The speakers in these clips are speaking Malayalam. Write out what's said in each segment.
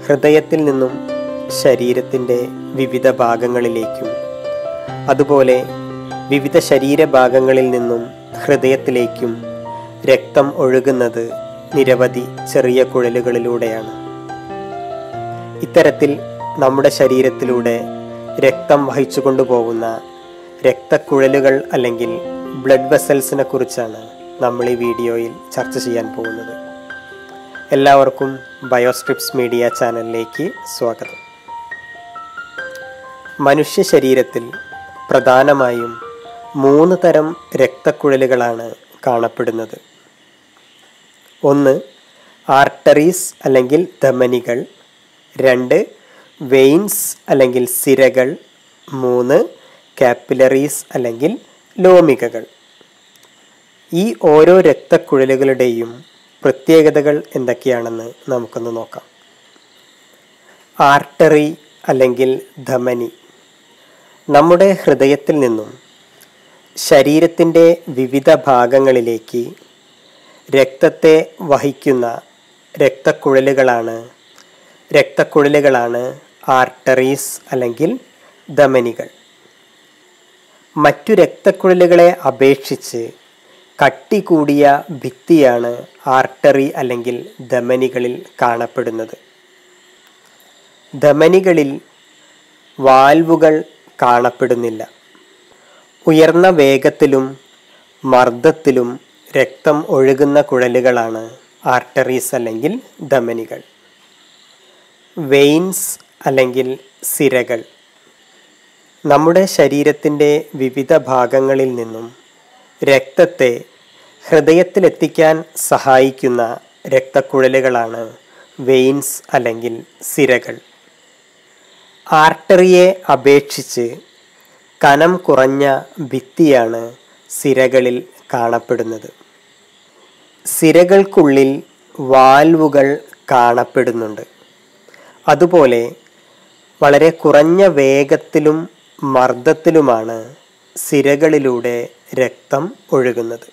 ഹൃദയത്തിൽ നിന്നും ശരീരത്തിൻ്റെ വിവിധ ഭാഗങ്ങളിലേക്കും അതുപോലെ വിവിധ ശരീരഭാഗങ്ങളിൽ നിന്നും ഹൃദയത്തിലേക്കും രക്തം ഒഴുകുന്നത് നിരവധി ചെറിയ കുഴലുകളിലൂടെയാണ് ഇത്തരത്തിൽ നമ്മുടെ ശരീരത്തിലൂടെ രക്തം വഹിച്ചു കൊണ്ടുപോകുന്ന രക്തക്കുഴലുകൾ അല്ലെങ്കിൽ ബ്ലഡ് വെസൽസിനെ കുറിച്ചാണ് നമ്മൾ ഈ വീഡിയോയിൽ ചർച്ച ചെയ്യാൻ പോകുന്നത് എല്ലാവർക്കും ബയോസ്ട്രിപ്സ് മീഡിയ ചാനലിലേക്ക് സ്വാഗതം മനുഷ്യ ശരീരത്തിൽ പ്രധാനമായും മൂന്ന് തരം രക്തക്കുഴലുകളാണ് കാണപ്പെടുന്നത് ഒന്ന് ആർട്ടറീസ് അല്ലെങ്കിൽ ധമനികൾ രണ്ട് വെയിൻസ് അല്ലെങ്കിൽ സിരകൾ മൂന്ന് കാപ്പിലറീസ് അല്ലെങ്കിൽ ലോമികകൾ ഈ ഓരോ രക്തക്കുഴലുകളുടെയും പ്രത്യേകതകൾ എന്തൊക്കെയാണെന്ന് നമുക്കൊന്ന് നോക്കാം ആർട്ടറി അല്ലെങ്കിൽ ധമനി നമ്മുടെ ഹൃദയത്തിൽ നിന്നും ശരീരത്തിൻ്റെ വിവിധ ഭാഗങ്ങളിലേക്ക് രക്തത്തെ വഹിക്കുന്ന രക്തക്കുഴലുകളാണ് രക്തക്കുഴലുകളാണ് ആർട്ടറീസ് അല്ലെങ്കിൽ ധമനികൾ മറ്റു രക്തക്കുഴലുകളെ അപേക്ഷിച്ച് കട്ടി കൂടിയ ഭിത്തിയാണ് ആർട്ടറി അല്ലെങ്കിൽ ധമനികളിൽ കാണപ്പെടുന്നത് ധമനികളിൽ വാൽവുകൾ കാണപ്പെടുന്നില്ല ഉയർന്ന വേഗത്തിലും മർദ്ദത്തിലും രക്തം ഒഴുകുന്ന കുഴലുകളാണ് ആർട്ടറീസ് അല്ലെങ്കിൽ ധമനികൾ വെയിൻസ് അല്ലെങ്കിൽ സിരകൾ നമ്മുടെ ശരീരത്തിൻ്റെ വിവിധ ഭാഗങ്ങളിൽ നിന്നും രക്തത്തെ ഹൃദയത്തിലെത്തിക്കാൻ സഹായിക്കുന്ന രക്തക്കുഴലുകളാണ് വെയിൻസ് അല്ലെങ്കിൽ സിരകൾ ആർട്ടറിയെ അപേക്ഷിച്ച് കനം കുറഞ്ഞ ഭിത്തിയാണ് സിരകളിൽ കാണപ്പെടുന്നത് സിരകൾക്കുള്ളിൽ വാൽവുകൾ കാണപ്പെടുന്നുണ്ട് അതുപോലെ വളരെ കുറഞ്ഞ വേഗത്തിലും മർദ്ദത്തിലുമാണ് സിരകളിലൂടെ രക്തം ഒഴുകുന്നത്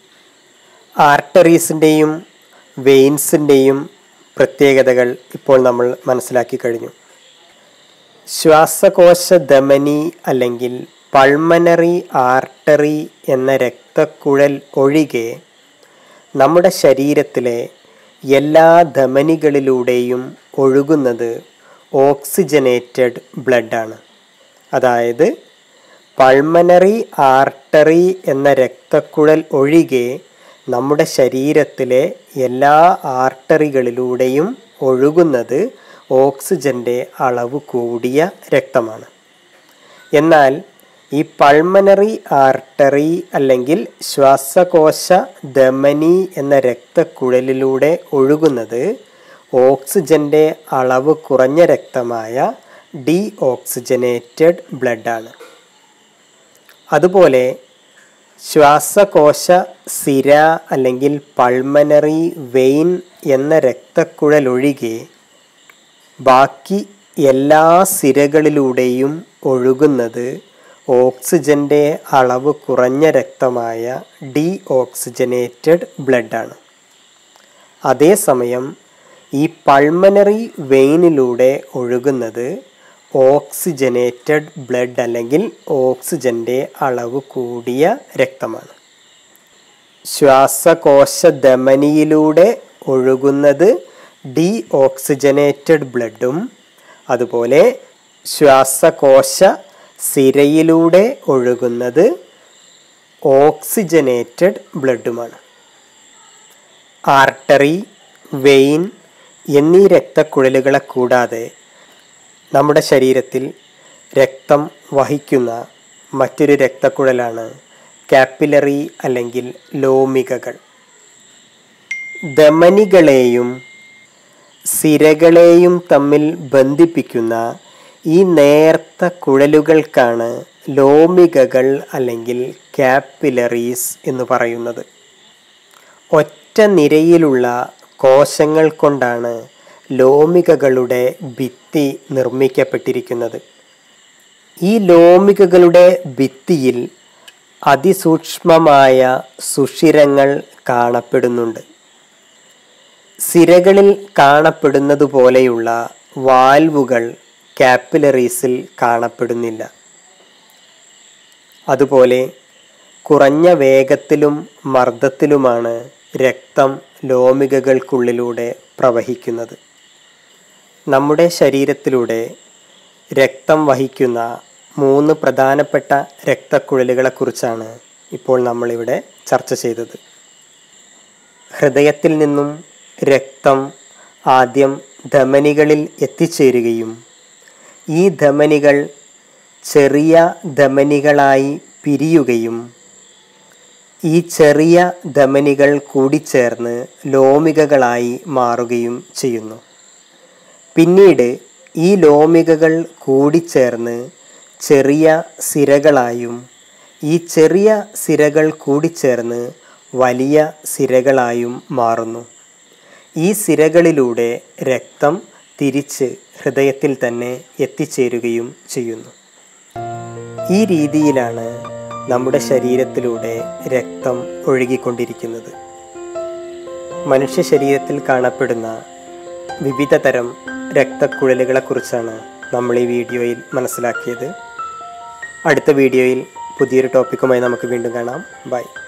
ആർട്ടറീസിൻ്റെയും വെയിൻസിൻ്റെയും പ്രത്യേകതകൾ ഇപ്പോൾ നമ്മൾ മനസ്സിലാക്കി കഴിഞ്ഞു ശ്വാസകോശ ധമനി അല്ലെങ്കിൽ പൾമനറി ആർട്ടറി എന്ന രക്തക്കുഴൽ ഒഴികെ നമ്മുടെ ശരീരത്തിലെ എല്ലാ ധമനികളിലൂടെയും ഒഴുകുന്നത് ഓക്സിജനേറ്റഡ് ബ്ലഡാണ് അതായത് പൾമനറി ആർട്ടറി എന്ന രക്തക്കുഴൽ ഒഴികെ നമ്മുടെ ശരീരത്തിലെ എല്ലാ ആർട്ടറികളിലൂടെയും ഒഴുകുന്നത് ഓക്സിജൻ്റെ അളവ് കൂടിയ രക്തമാണ് എന്നാൽ ഈ പൾമനറി ആർട്ടറി അല്ലെങ്കിൽ ശ്വാസകോശ ധമനി എന്ന രക്തക്കുഴലിലൂടെ ഒഴുകുന്നത് ഓക്സിജൻ്റെ അളവ് കുറഞ്ഞ രക്തമായ ഡി ഓക്സിജനേറ്റഡ് ബ്ലഡാണ് അതുപോലെ ശ്വാസകോശ സിര അല്ലെങ്കിൽ പൾമനറി വെയിൻ എന്ന രക്തക്കുഴൽ ഒഴികെ ബാക്കി എല്ലാ സിരകളിലൂടെയും ഒഴുകുന്നത് ഓക്സിജൻ്റെ അളവ് കുറഞ്ഞ രക്തമായ ഡി ഓക്സിജനേറ്റഡ് ബ്ലഡാണ് അതേസമയം ഈ പൾമനറി വെയിനിലൂടെ ഒഴുകുന്നത് ഓക്സിജനേറ്റഡ് ബ്ലഡ് അല്ലെങ്കിൽ ഓക്സിജൻ്റെ അളവ് കൂടിയ രക്തമാണ് ശ്വാസകോശ ധമനിയിലൂടെ ഒഴുകുന്നത് ഡി ഓക്സിജനേറ്റഡ് ബ്ലഡും അതുപോലെ ശ്വാസകോശ സിരയിലൂടെ ഒഴുകുന്നത് ഓക്സിജനേറ്റഡ് ബ്ലഡുമാണ് ആർട്ടറി വെയിൻ എന്നീ രക്തക്കുഴലുകളെ കൂടാതെ നമ്മുടെ ശരീരത്തിൽ രക്തം വഹിക്കുന്ന മറ്റൊരു രക്തക്കുഴലാണ് കാപ്പിലറി അല്ലെങ്കിൽ ലോമികകൾ ധമനികളെയും സിരകളെയും തമ്മിൽ ബന്ധിപ്പിക്കുന്ന ഈ നേർത്ത കുഴലുകൾക്കാണ് ലോമികകൾ അല്ലെങ്കിൽ കാപ്പിലറീസ് എന്ന് പറയുന്നത് ഒറ്റ നിരയിലുള്ള കോശങ്ങൾ കൊണ്ടാണ് ലോമികകളുടെ ഭിത്തി നിർമ്മിക്കപ്പെട്ടിരിക്കുന്നത് ഈ ലോമികകളുടെ ഭിത്തിയിൽ അതിസൂക്ഷ്മമായ സുഷിരങ്ങൾ കാണപ്പെടുന്നുണ്ട് സിരകളിൽ കാണപ്പെടുന്നത് പോലെയുള്ള വാൽവുകൾ കാപ്പിലറീസിൽ കാണപ്പെടുന്നില്ല അതുപോലെ കുറഞ്ഞ വേഗത്തിലും മർദ്ദത്തിലുമാണ് രക്തം ലോമികകൾക്കുള്ളിലൂടെ പ്രവഹിക്കുന്നത് നമ്മുടെ ശരീരത്തിലൂടെ രക്തം വഹിക്കുന്ന മൂന്ന് പ്രധാനപ്പെട്ട രക്തക്കുഴലുകളെക്കുറിച്ചാണ് ഇപ്പോൾ നമ്മളിവിടെ ചർച്ച ചെയ്തത് ഹൃദയത്തിൽ നിന്നും രക്തം ആദ്യം ധമനികളിൽ എത്തിച്ചേരുകയും ഈ ധമനികൾ ചെറിയ ധമനികളായി പിരിയുകയും ഈ ചെറിയ ധമനികൾ കൂടിച്ചേർന്ന് ലോമികകളായി മാറുകയും ചെയ്യുന്നു പിന്നീട് ഈ ലോമികകൾ കൂടിച്ചേർന്ന് ചെറിയ സിരകളായും ഈ ചെറിയ സിരകൾ കൂടിച്ചേർന്ന് വലിയ സിരകളായും മാറുന്നു ഈ സിരകളിലൂടെ രക്തം തിരിച്ച് ഹൃദയത്തിൽ തന്നെ എത്തിച്ചേരുകയും ചെയ്യുന്നു ഈ രീതിയിലാണ് നമ്മുടെ ശരീരത്തിലൂടെ രക്തം ഒഴുകിക്കൊണ്ടിരിക്കുന്നത് മനുഷ്യ ശരീരത്തിൽ കാണപ്പെടുന്ന വിവിധ തരം രക്തക്കുഴലുകളെക്കുറിച്ചാണ് നമ്മൾ ഈ വീഡിയോയിൽ മനസ്സിലാക്കിയത് അടുത്ത വീഡിയോയിൽ പുതിയൊരു ടോപ്പിക്കുമായി നമുക്ക് വീണ്ടും കാണാം ബൈ